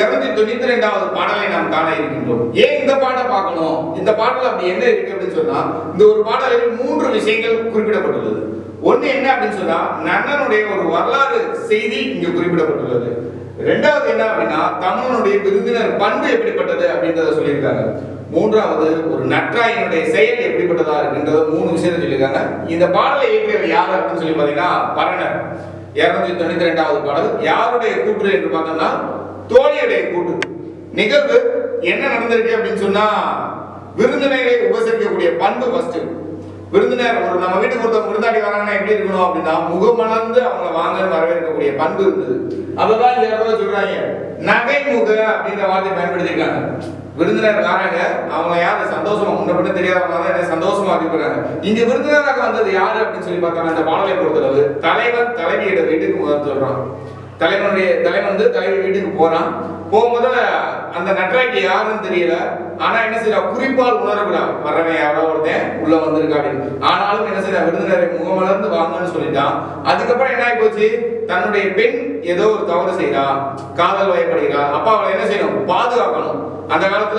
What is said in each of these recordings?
இருநூத்தி தொண்ணூத்தி ரெண்டாவது பாடலை நாம் காண இருக்கின்றோம் ஏன் இந்த பாட்டை பார்க்கணும் இந்த பாடல் அப்படி என்ன இருக்கு அப்படின்னு சொன்னா இந்த ஒரு பாடலில் மூன்று விஷயங்கள் குறிப்பிடப்பட்டுள்ளது ஒண்ணு என்ன அப்படின்னு சொன்னா நன்னனுடைய ஒரு வரலாறு செய்தி இங்க குறிப்பிடப்பட்டுள்ளது ரெண்டாவது என்ன அப்படின்னா தமிழனுடைய விருந்தினர் பண்பு எப்படிப்பட்டது அப்படின்றத சொல்லியிருக்காங்க மூன்றாவது ஒரு நற்றாயினுடைய செயல் எப்படிப்பட்டதா இருக்குன்றத மூணு விஷயத்தை சொல்லியிருக்காங்க இந்த பாடலை இயற்றியவர் யார் அப்படின்னு சொல்லி பாத்தீங்கன்னா பரணர் இருநூத்தி தொண்ணூத்தி ரெண்டாவது பாடல் யாருடைய கூற்று என்று பார்த்தோம்னா தோழியுடைய கூற்று நிகழ்வு என்ன நடந்திருக்கு அப்படின்னு சொன்னா விருந்தினரை உபசரிக்கக்கூடிய பண்பு ஃபர்ஸ்ட் விருந்தினர் ஒரு நம்ம வீட்டுக்கு ஒருத்தவங்க விருந்தாடி வராங்கன்னா எப்படி இருக்கணும் அப்படின்னா முகமலர்ந்து அவங்கள வாங்கன்னு வரவேற்கக்கூடிய பண்பு இருந்தது அததான் இந்த இடத்துல சொல்றாங்க நகைமுக அப்படின்ற வார்த்தை பயன்படுத்திருக்காங்க விருந்தினர் வராங்க அவங்க யாரு சந்தோஷமா முன்ன பின்ன தெரியாதவங்க தான் என்ன சந்தோஷமா இருக்கிறாங்க இங்க விருந்தினராக வந்தது யாரு அப்படின்னு சொல்லி பார்த்தோம்னா இந்த பாடலை பொறுத்தளவு தலைவன் தலைவியோட வீட்டுக்கு முதல் சொல்றான் தலைவனுடைய தலைவன் வந்து தலைவி வீட்டுக்கு போறான் போகும்போது அந்த நட்ராய்க்கு யாருன்னு தெரியல ஆனா என்ன செய்யறா குறிப்பால் உணரக்கூடாது வர்றவன் யாரோ ஒருத்தன் உள்ள வந்திருக்கா அப்படின்னு ஆனாலும் என்ன செய்யறா விருந்தினரை முகமலர்ந்து வாங்கன்னு சொல்லிட்டான் அதுக்கப்புறம் என்ன ஆகி போச்சு தன்னுடைய பெண் ஏதோ ஒரு தவறு செய்றா காதல் வயப்படுகிறா அப்ப அவளை என்ன செய்யணும் பாதுகாக்கணும் அந்த காலத்துல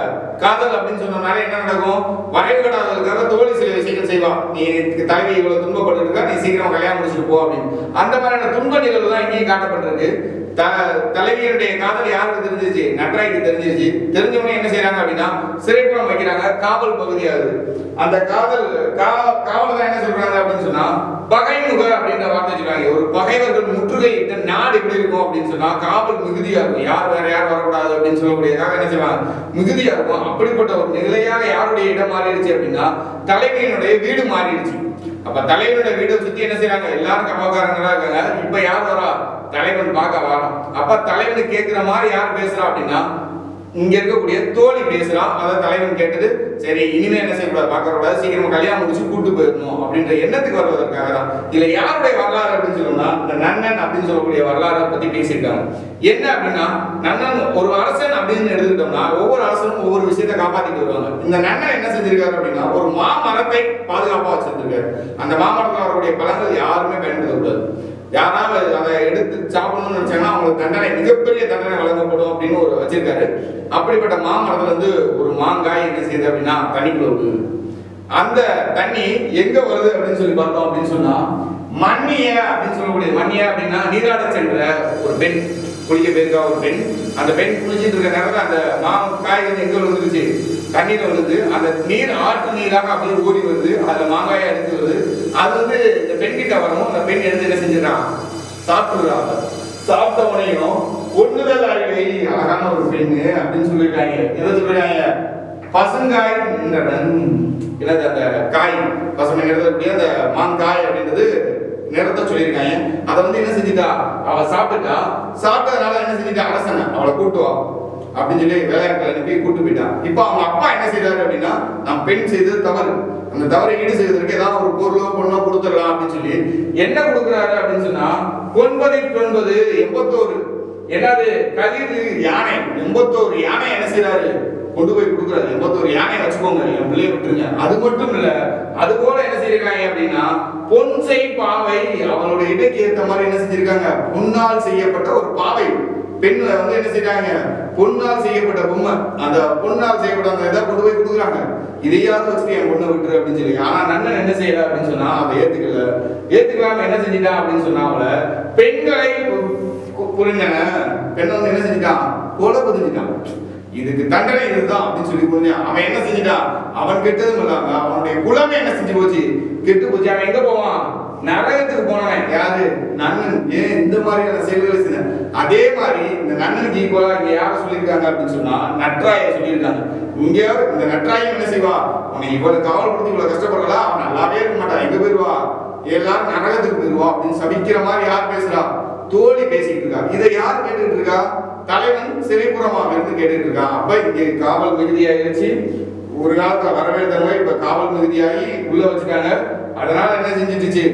காதல் அப்படின்னு சொன்னனால என்ன நடக்கும் வரைவு கடாதலுக்காக தோழி சில விஷயங்கள் செய்வா நீ தலைவி இவ்வளவு துன்பப்பட்டு இருக்கா நீ சீக்கிரம் கல்யாணம் முடிச்சுட்டு போ அப்படின்னு அந்த மாதிரியான துன்ப நிகழ்வு தான் இங்கேயும் காட்டப்பட்டிருக்கு த தலைவியனுடைய காதல் யாருக்கு தெரிஞ்சிருச்சு நன்றாய்க்கு தெரிஞ்சிருச்சு தெரிஞ்சவங்க என்ன செய்யறாங்க அப்படின்னா சிறைப்புறம் வைக்கிறாங்க காவல் பகுதியாது அந்த காதல் கா காவல் தான் என்ன சொல்றாங்க அப்படின்னு சொன்னா பகைமுக அப்படின்ற வார்த்தை சொல்றாங்க ஒரு பகைவர்கள் முற்றுகையிட்ட நாடு எப்படி இருக்கும் அப்படின்னு சொன்னா காவல் மிகுதியா இருக்கும் யார் வேற யார் வரக்கூடாது அப்படின்னு சொல்லக்கூடியதாக என்ன செய்வாங்க மிகுதியா இருக்கும் அப்படிப்பட்ட ஒரு நிலையாக யாருடைய இடம் மாறிடுச்சு அப்படின்னா தலைவியினுடைய வீடு மாறிடுச்சு அப்ப தலைவனுடைய வீடை சுத்தி என்ன செய்றாங்க எல்லாரும் கமகாரங்களா இருக்காங்க இப்ப யார் வரா தலைவன் பார்க்க வரான் அப்ப தலைவனுக்கு கேட்கிற மாதிரி யார் பேசுறா அப்படின்னா இங்க இருக்கக்கூடிய தோழி பேசுறா அதை தலைவன் கேட்டது சரி இனிமே என்ன செய்யக்கூடாது பார்க்க கூடாது சீக்கிரமா கல்யாணம் முடிச்சு கூட்டு போயிடணும் அப்படின்ற எண்ணத்துக்கு வருவதற்காக தான் இதுல யாருடைய வரலாறு அப்படின்னு சொல்லணும்னா இந்த நன்னன் அப்படின்னு சொல்லக்கூடிய வரலாறை பத்தி பேசியிருக்காங்க என்ன அப்படின்னா நன்னன் ஒரு அரசன் அப்படின்னு எடுத்துக்கிட்டோம்னா ஒவ்வொரு அரசனும் ஒவ்வொரு விஷயத்தை காப்பாத்திட்டு வருவாங்க இந்த நன்னன் என்ன செஞ்சிருக்காரு அப்படின்னா ஒரு மாமரத்தை பாதுகாப்பா வச்சிருந்திருக்காரு அந்த மாமரத்தில் வரக்கூடிய பழங்கள் யாருமே பயன்படுத்தக்கூடாது யாராவது அதை எடுத்து சாப்பிடணும்னு நினைச்சாங்கன்னா அவங்களுக்கு தண்டனை மிகப்பெரிய தண்டனை வழங்கப்படும் அப்படின்னு ஒரு வச்சிருக்காரு அப்படிப்பட்ட மாமரத்துல இருந்து ஒரு மாங்காய் என்ன செய்யுது அப்படின்னா தண்ணிக்குள்ள விடுது அந்த தண்ணி எங்க வருது அப்படின்னு சொல்லி பார்த்தோம் அப்படின்னு சொன்னா மண்ணிய அப்படின்னு சொல்லக்கூடிய மண்ணிய அப்படின்னா நீராட சென்ற ஒரு பெண் குளிக்க போயிருக்கா ஒரு பெண் அந்த பெண் குளிச்சிட்டு இருக்க நேரத்துல அந்த மாங்காய் வந்து எங்க விழுந்துருச்சு தண்ணீர் விழுந்து அந்த நீர் ஆற்று நீராக அப்படியே ஓடி வருது அதுல மாங்காயை எடுத்து வருது அது வந்து இந்த பெண் கிட்ட வரவும் அந்த பெண் எடுத்து என்ன செஞ்சிடறான் சாப்பிட்டுறாங்க சாப்பிட்ட உடனேயும் ஒண்ணுதல் அறிவை அழகான ஒரு பெண்ணு அப்படின்னு சொல்லியிருக்காங்க எதை சொல்றாங்க பசுங்காய் நின்றடன் என்னது அந்த காய் பசுமைங்கிறது அப்படியே அந்த மாங்காய் அப்படின்றது நிறத்தை சொல்லியிருக்காங்க அதை வந்து என்ன செஞ்சுட்டா அவ சாப்பிட்டுட்டா சாப்பிட்டதுனால என்ன செஞ்சுட்டா அரசனை அவளை கூட்டுவா அப்படின்னு சொல்லி வேலையாட்கள் அனுப்பி கூட்டு போயிட்டான் இப்போ அவங்க அப்பா என்ன செய்தாரு அப்படின்னா நான் பெண் செய்தது தவறு அந்த தவறை ஈடு செய்வதற்கு ஏதாவது ஒரு பொருளோ பொண்ணோ கொடுத்துடலாம் அப்படின்னு சொல்லி என்ன கொடுக்குறாரு அப்படின்னு சொன்னா ஒன்பதை ஒன்பது எண்பத்தோரு என்னது கதிர் யானை எண்பத்தோரு யானை என்ன செய்யறாரு கொண்டு போய் கொடுக்குறாரு எண்பத்தோரு யானை வச்சுக்கோங்க என் பிள்ளைய விட்டுருங்க அது மட்டும் இல்ல அது போல என்ன செய்யிருக்காங்க அப்படின்னா பொன்சை பாவை அவங்களுடைய இடைக்கு ஏத்த மாதிரி என்ன செஞ்சிருக்காங்க பொன்னால் செய்யப்பட்ட ஒரு பாவை பெண் வந்து என்ன செய்றாங்க பொன்னால் செய்யப்பட்ட பொம்மை அந்த பொன்னால் செய்யப்பட்ட அந்த இதை கொண்டு போய் கொடுக்குறாங்க இதையாவது வச்சுட்டு என் பொண்ணை விட்டுரு அப்படின்னு சொல்லி ஆனா நன்னன் என்ன செய்யல அப்படின்னு சொன்னா அதை ஏத்துக்கல ஏத்துக்காம என்ன செஞ்சிட்டா அப்படின்னு சொன்னா அவளை பெண்களை பு- புரிஞ்சன பெண் வந்து என்ன செஞ்சிட்டான் கொலை புரிஞ்சிட்டான் இதுக்கு தண்டனை இதுதான் அப்படின்னு சொல்லி புரிஞ்சான் அவன் என்ன செஞ்சிட்டான் அவன் கெட்டதும் இல்லாம அவனுடைய குலமே என்ன செஞ்சு போச்சு கெட்டு போச்சு அவன் எங்க போவான் நரகத்துக்கு போனவன் யாரு நன்னன் ஏன் இந்த மாதிரியான செயல்களை செஞ்ச அதே மாதிரி இந்த நன்னனுக்கு ஈக்குவலா இங்க யார சொல்லியிருக்காங்க அப்படின்னு சொன்னா நற்றாய சொல்லியிருக்காங்க இங்க இந்த நற்றாயம் என்ன செய்வா உன்னை இவ்வளவு காவல் கொடுத்து இவ்வளவு கஷ்டப்படுறா அவன் நல்லாவே இருக்க மாட்டான் எங்க போயிருவா எல்லாரும் நரகத்துக்கு போயிருவா அப்படின்னு சபிக்கிற மாதிரி யார் பேசுறா தோழி பேசிட்டு இருக்கா இதை யார் கேட்டுட்டு இருக்கா தலைவன் சிறைப்புறமாக இருந்து கேட்டுட்டு இருக்கான் அப்ப இங்க காவல் மிகுதியாயிருச்சு ஒரு காலத்துல வரவேற்கிறவங்க இப்ப காவல் மிகுதியாகி உள்ள வச்சுட்டாங்க அதனால என்ன செஞ்சிட்டுச்சு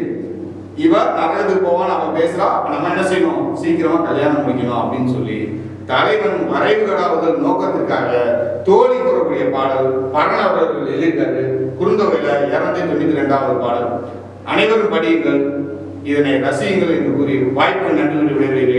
இவ நரகத்துக்கு போவான் அவன் பேசுறா அப்ப நம்ம என்ன செய்யணும் சீக்கிரமா கல்யாணம் முடிக்கணும் அப்படின்னு சொல்லி தலைவன் வரைவுகளாவதல் நோக்கத்திற்காக தோழி கூறக்கூடிய பாடல் பரண அவர்கள் எழுதியிருக்காரு குறுந்தொகையில இருநூத்தி தொண்ணூத்தி ரெண்டாவது பாடல் அனைவரும் படியுங்கள் இதனை ரசியுங்கள் என்று கூறி வாய்ப்பு நன்றி விடைபெறுகிறேன்